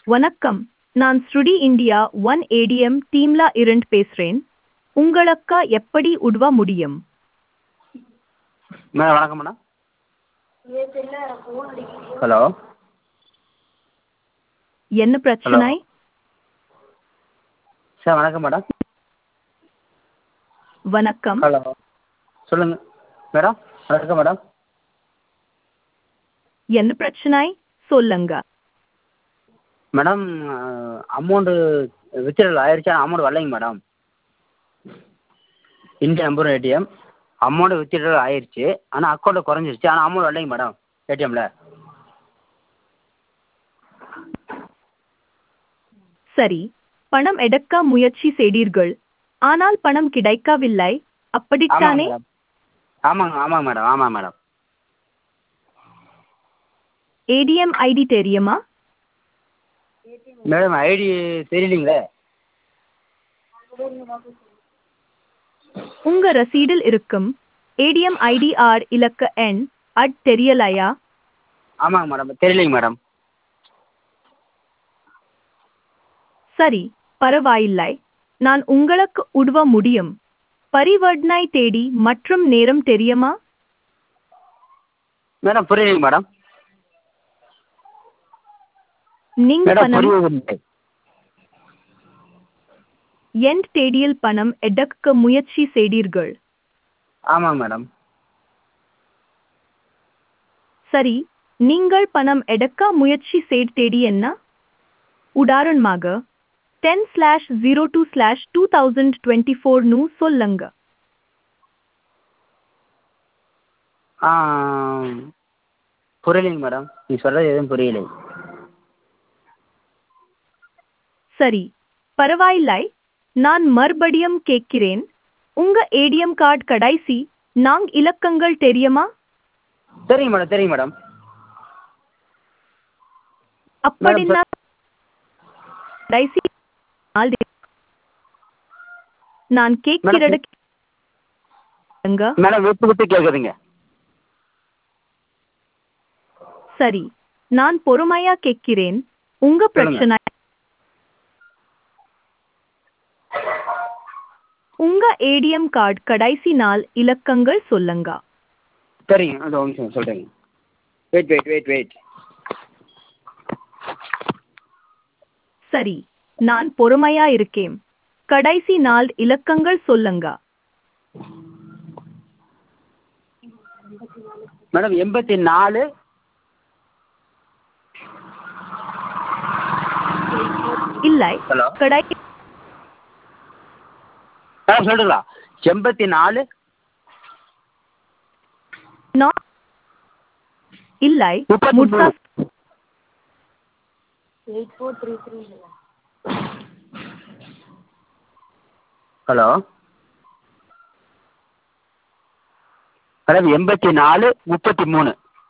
வணக்கம் நான் ஸ்ருடி இந்தியா ஒன் ஏடிஎம் டீம்ல இருந்து பேசுறேன் உங்களுக்கு எப்படி உதவ முடியும் மேடம் வணக்கம் மேடம் ஹலோ என்ன பிரச்சனை சார் வணக்கம் மேடம் வணக்கம் ஹலோ சொல்லுங்கள் மேடம் வணக்கம் மேடம் என்ன பிரச்சனை சொல்லுங்க மேடம் அமௌண்ட்டு வித்ட்ரால் ஆயிடுச்சு ஆனால் அமௌண்ட் வரலைங்க madam Indian number ATM amount withdrawal ஆயிடுச்சு ஆனால் அக்கௌண்ட்டில் குறைஞ்சிருச்சு ஆனால் அமௌண்ட் வரலைங்க மேடம் ஏடிஎம்மில் சரி பணம் எடுக்க முயற்சி செய்தீர்கள் ஆனால் பணம் கிடைக்கவில்லை ஆமாங்க அப்படித்தானே மேடம் ஆமாங்க ஆமாங்க மேடம் ஆமாம் மேடம் ஏடிஎம் ஐடி தெரியுமா மேடம் ஐடி தெரியலீங்களே உங்க ரசீடில் இருக்கும் ஏடிஎம் ஐடி ஆர் இலக்க எண் அட் தெரியலையா ஆமாங்க மேடம் தெரியலைங்க மேடம் சரி பரவாயில்லை நான் உங்களுக்கு உதவ முடியும் பரிவர்த்தனை தேதி மற்றும் நேரம் தெரியுமா மேடம் புரியலைங்க மேடம் நீங்க மேடம் பணம் புரியவில்லை எந்த தேதியில் பணம் எடுக்க முயற்சி செய்தீர்கள் ஆமாங்க மேடம் சரி நீங்கள் பணம் எடுக்க முயற்சி செய்த தேதி என்ன உதாரணமாக ten slash zero two slash two thousand twenty ஃபோர்னு சொல்லுங்க ஆ புரியலைங்க மேடம் நீ சொல்கிறது எதுவும் புரியலை சரி பரவாயில்லை நான் மறுபடியும் கேட்கிறேன் உங்க ஏடிஎம் கார்டு கடைசி நான்கு இலக்கங்கள் தெரியுமா சரிங்க மேடம் சரிங்க மேடம் அப்படின்னா கடைசி நாலு நான் கேட்கிறது கேளுங்க. மேடம் விட்டு விட்டு கேட்குதுங்க சரி நான் பொறுமையா கேட்கிறேன் உங்க சொல்லுங்க. பிரச்சனை உங்க ஏடிஎம் கார்டு கடைசி நாள் இலக்கங்கள் சொல்லுங்க சரிங்க அது ஒரு நிமிஷம் சொல்கிறேங்க வெயிட் வெயிட் வெயிட் வெயிட் சரி நான் பொறுமையா இருக்கேன் கடைசி நாள் இலக்கங்கள் சொல்லுங்க மேடம் எண்பத்தி நாலு இல்லை ஹலோ கடை மேடம் சொல்லுங்களா எண்பத்தி நாலு நா- இல்லை முப்பத்தி முத்தா மூணு ஹலோ மேடம் எண்பத்தி நாலு முப்பத்தி மூணு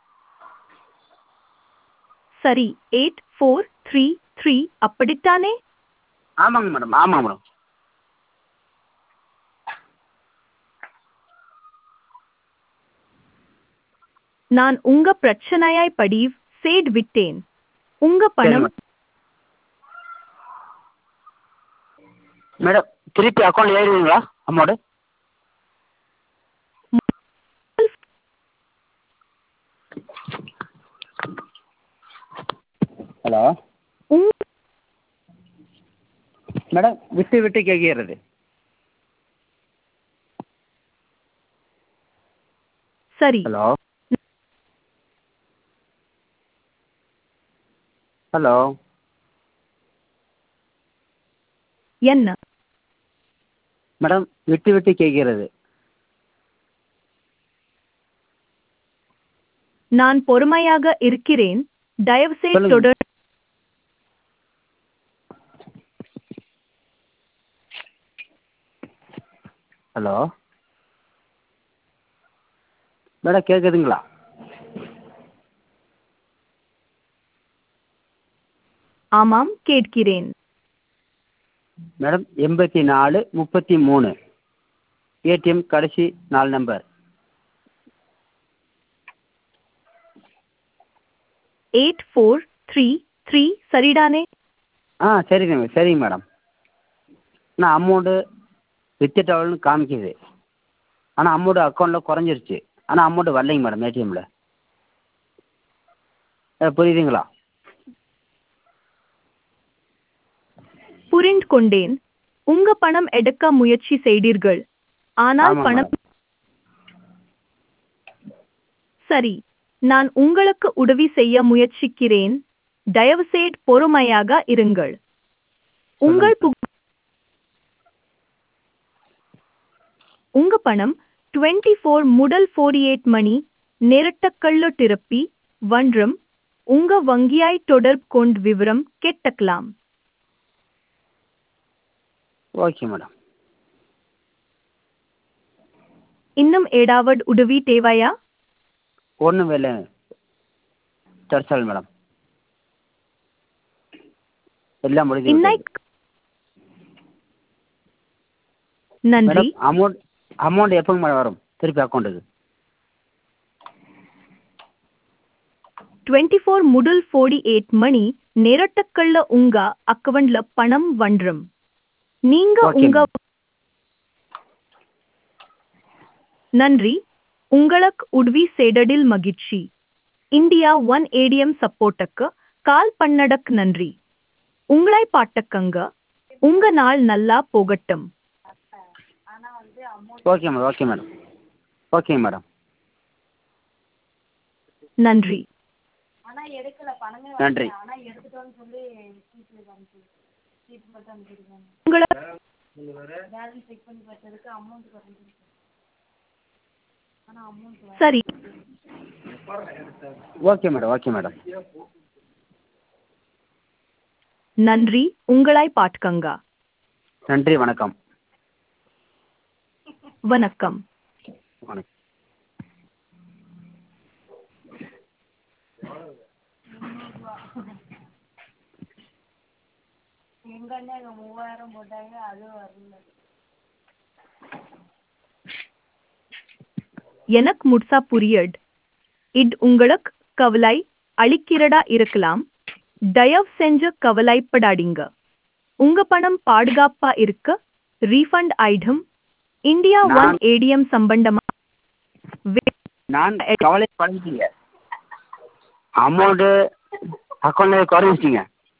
சரி எயிட் ஃபோர் த்ரீ த்ரீ அப்படித்தானே ஆமாங்க மேடம் ஆமாங்க மேடம் நான் உங்க பிரச்சனையை பதிவு செய்து விட்டேன் உங்க சரி பணம் மேடம் மேடம் திருப்பி அக்கௌண்ட் ஏறிடுங்களா அமௌண்ட்டு ஹலோ உங்க மேடம் விட்டு விட்டு கேட்கிறது சரி ஹலோ ஹலோ என்ன மேடம் விட்டு விட்டு கேட்கிறது நான் பொறுமையாக இருக்கிறேன் தயவுசெய்து சொல்லுங்க. தொடர் ஹலோ மேடம் கேட்குதுங்களா ஆமாம் கேட்கிறேன் மேடம் எண்பத்தி நாலு முப்பத்தி மூணு ஏடிஎம் கடைசி நாலு number eight four three three சரிதானே ஆ சரிங்க சரிங்க மேடம் ஆனால் அமௌண்ட்டு வித்ட்ராவல்னு காமிக்குது ஆனால் அமௌண்ட்டு அக்கௌண்ட்டில் குறைஞ்சிருச்சு ஆனால் அமௌண்ட்டு வரலைங்க மேடம் ஏடிஎம்மில் புரியுதுங்களா புரிந்து கொண்டேன் உங்க பணம் எடுக்க முயற்சி செய்தீர்கள் ஆனால் ஆமாம் பணம் மேடம் சரி நான் உங்களுக்கு உதவி செய்ய முயற்சிக்கிறேன் தயவுசெய்து பொறுமையாக இருங்கள் உங்கள் புக- உங்க பணம் 24 ஃபோர் முதல் 48 மணி நேரத்துக்குள்ள திருப்பி வன்றும் உங்க வங்கியாய் தொடர்பு கொண்டு விவரம் கேட்டுக்கலாம் ஓகே மேடம் இன்னும் ஏதாவது உதவி தேவையா ஒன்றும் இல்லை தர்சால் மேடம் எல்லாம் முடிஞ்சு விட்டது. இன்னைக்கு நன்றி மேடம் அமௌண்ட் அமௌண்ட் எப்போங்க மேடம் வரும் திருப்பி அக்கௌண்ட்டுக்கு 24 ஃபோர் முதல் 48 மணி நேரத்துக்குள்ள உங்க அக்கவுண்ட்ல பணம் வன்றும் நீங்க Okay, உங்க நன்றி உங்களுக்கு உதவி செய்ததில் மகிழ்ச்சி இந்தியா ஒன் ஏடிஎம் சப்போர்ட்டுக்கு கால் பண்ணடக் நன்றி உங்களை பாட்டக்கங்க உங்க நாள் நல்லா போகட்டும் okay madam okay madam okay madam நன்றி நன்றி உங்களை சரி ஓகே மேடம் ஓகே மேடம் நன்றி உங்களை பாட்கங்க நன்றி வணக்கம் வணக்கம் வணக்கம் எனக்கு முட்சா புரியட் இது உங்களுக்கு கவலை அளிக்கிறதா இருக்கலாம் தயவு செஞ்சு கவலைப்படாதீங்க உங்க பணம் பாதுகாப்பா இருக்க ரீஃபண்ட் ஐட்டம் இந்தியா ஒன் நான்- ஏடிஎம் சம்பந்தமா வே- நான் கவலைப்படாதீங்க அமௌண்ட்டு அக்கௌண்ட்டில் குறைஞ்சிச்சிங்க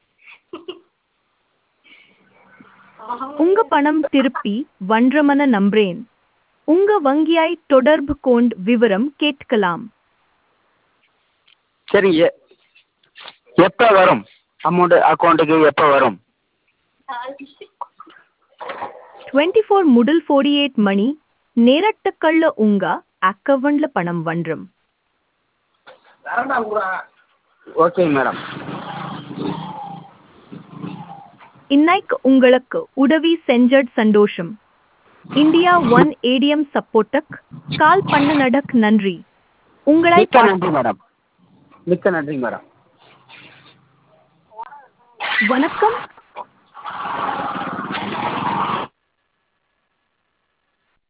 உங்க பணம் திருப்பி வன்றமன நம்புறேன் உங்க வங்கியாய் தொடர்பு கொண்டு விவரம் கேட்கலாம் சரிங்க எப்போ வரும் அமௌண்ட்டு அக்கௌண்ட்டுக்கு எப்போ வரும் 24 ஃபோர் முதல் 48 மணி நேரத்துக்குள்ள உங்க அக்கவுண்ட்ல பணம் வன்றும் ஓகேங்க மேடம் இன்னைக்கு உங்களுக்கு உதவி செஞ்சட் சந்தோஷம் இந்தியா ஒன் ஏடிஎம் சப்போர்ட்டுக்கு கால் பண்ண நடக் நன்றி உங்களை மிக்க பா- நன்றி மேடம் மிக்க நன்றி மேடம் வணக்கம்